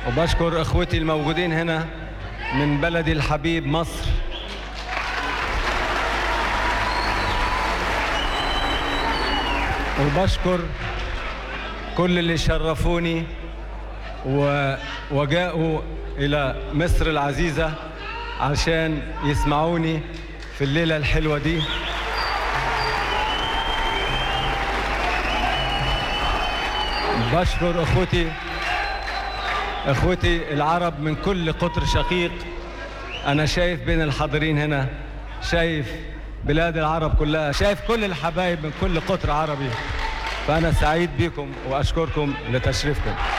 وبشكر اخوتي الموجودين هنا من بلدي الحبيب مصر وبشكر كل اللي شرفوني و- وجاءوا إلى مصر العزيزة عشان يسمعوني في الليلة الحلوة دي بشكر أخوتي أخوتي العرب من كل قطر شقيق أنا شايف بين الحاضرين هنا شايف بلاد العرب كلها شايف كل الحبايب من كل قطر عربي فأنا سعيد بكم وأشكركم لتشريفكم